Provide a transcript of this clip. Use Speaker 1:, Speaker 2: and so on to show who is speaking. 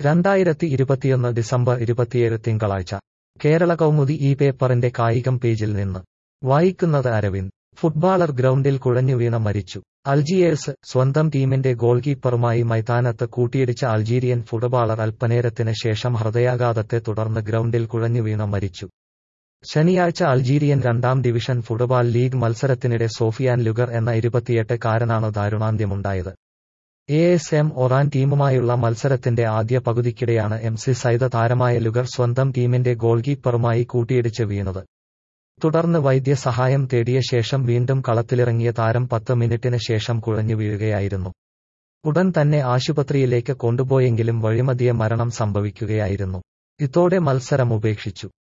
Speaker 1: രണ്ടായിരത്തി ഇരുപത്തിയൊന്ന് ഡിസംബർ ഇരുപത്തിയേഴ് തിങ്കളാഴ്ച കേരള കൗമുദി ഈ പേപ്പറിന്റെ കായികം പേജിൽ നിന്ന് വായിക്കുന്നത് അരവിന്ദ് ഫുട്ബോളർ ഗ്രൗണ്ടിൽ കുഴഞ്ഞു വീണ മരിച്ചു അൾജിയേഴ്സ് സ്വന്തം ടീമിന്റെ ഗോൾ കീപ്പറുമായി മൈതാനത്ത് കൂട്ടിയിടിച്ച അൾജീരിയൻ ഫുട്ബോളർ അല്പനേരത്തിന് ശേഷം ഹൃദയാഘാതത്തെ തുടർന്ന് ഗ്രൗണ്ടിൽ കുഴഞ്ഞു വീണ മരിച്ചു ശനിയാഴ്ച അൾജീരിയൻ രണ്ടാം ഡിവിഷൻ ഫുട്ബോൾ ലീഗ് മത്സരത്തിനിടെ സോഫിയാൻ ലുഗർ എന്ന ഇരുപത്തിയെട്ട് കാരനാണ് ദാരുണാന്ത്യമുണ്ടായത് എ എസ് എം ഒറാൻ ടീമുമായുള്ള മത്സരത്തിന്റെ ആദ്യ പകുതിക്കിടെയാണ് എം സി സൈത താരമായ ലുഗർ സ്വന്തം ടീമിന്റെ ഗോൾ കീപ്പറുമായി കൂട്ടിയിടിച്ച് വീണത് തുടർന്ന് വൈദ്യസഹായം തേടിയ ശേഷം വീണ്ടും കളത്തിലിറങ്ങിയ താരം പത്ത് മിനിറ്റിന് ശേഷം കുഴഞ്ഞു വീഴുകയായിരുന്നു ഉടൻ തന്നെ ആശുപത്രിയിലേക്ക് കൊണ്ടുപോയെങ്കിലും വഴിമതിയെ മരണം സംഭവിക്കുകയായിരുന്നു ഇതോടെ മത്സരം ഉപേക്ഷിച്ചു